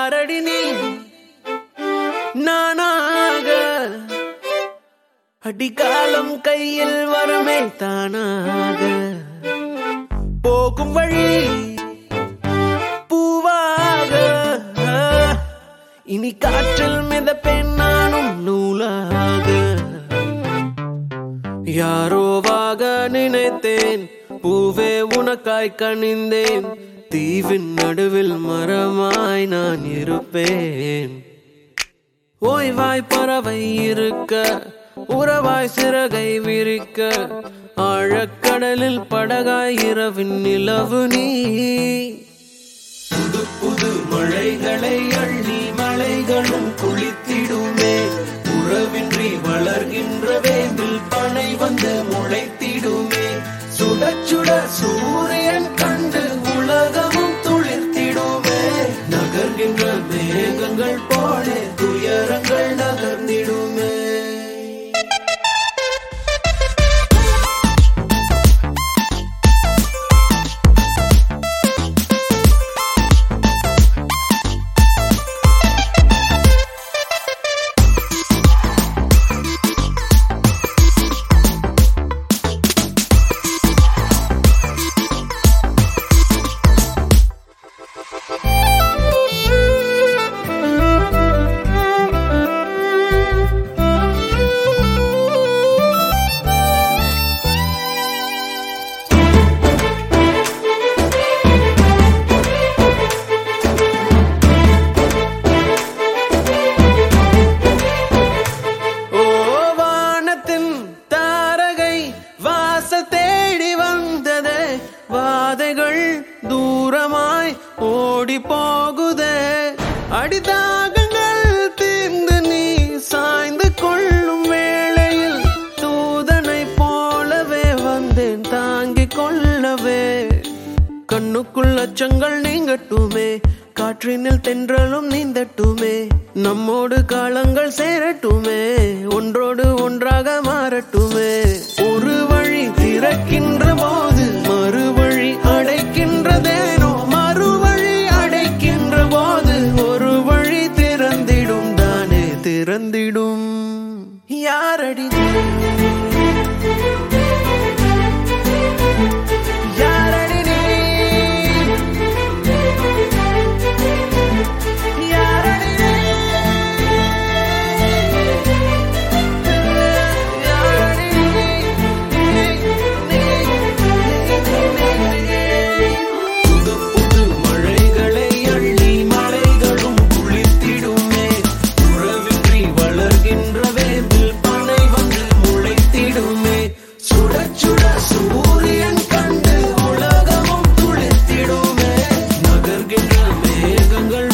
யாரடி நீ நானாக அடிகாலம் கையில் வரமே தானாக போகும் வழி பூவாக இனி காற்றில் மிதப்பேன் நானும் நூலாக யாரோவாக நினைத்தேன் பூவே உனக்காய் கனிந்தேன் தீவின் நடுவில் மரமாய் நான் இருப்பேன் ஓய்வாய் பறவை இருக்க உறவாய் சிறகை விரிக்க ஆழக்கடலில் படகாய் இரவின் நிலவு நீ புது புது மழைகளை அள்ளி மலைகளும் குளித்திடுமே உறவின்றி வளர்கின்ற வேம்பில் பனை வந்து முளைத்திடுமே சுட சுட சூரியன் கண்டு உலகமும் துளிர்த்திடுமே நகர்கின்ற மேகங்கள் போல துயரங்கள் நகர்ந்திடுமே ஓ வானத்தின் தாரகை வாச தேடி வந்ததே வாதைகள் தூரமாய் ஓடி போகுதே அடிதாகங்கள் தீர்ந்து நீ சாய்ந்து கொள்ளும் வேளையில் தூதனை போலவே வந்தேன் தாங்கிக் கொள்ளவே கண்ணுக்குள் அச்சங்கள் நீங்கட்டுமே காற்றினில் தென்றலும் நீந்தட்டுமே நம்மோடு காலங்கள் சேரட்டுமே ஒன்றோடு ஒன்றாக மாறட்டுமே ஒரு வழி திறக்கின்ற போது மறுவழி அடைக்கின்றதேனோ மறுவழி அடைக்கின்ற போது ஒரு வழி திறந்திடும் தானே திறந்திடும் யாரடி நீ? யாரடி நீ? யாரடி நீ? யாரடி நீ? புது புது மழைகளை அள்ளி மலைகளும் குளித்திடுமே உறவின்றி வளர்கின்ற வேம்பில் பனை வந்து முளைத்திடுமே சுட சுட சூரியன் கண்டு உலகமும் துளித்திடுமே நகர்கின்ற மேகங்கள்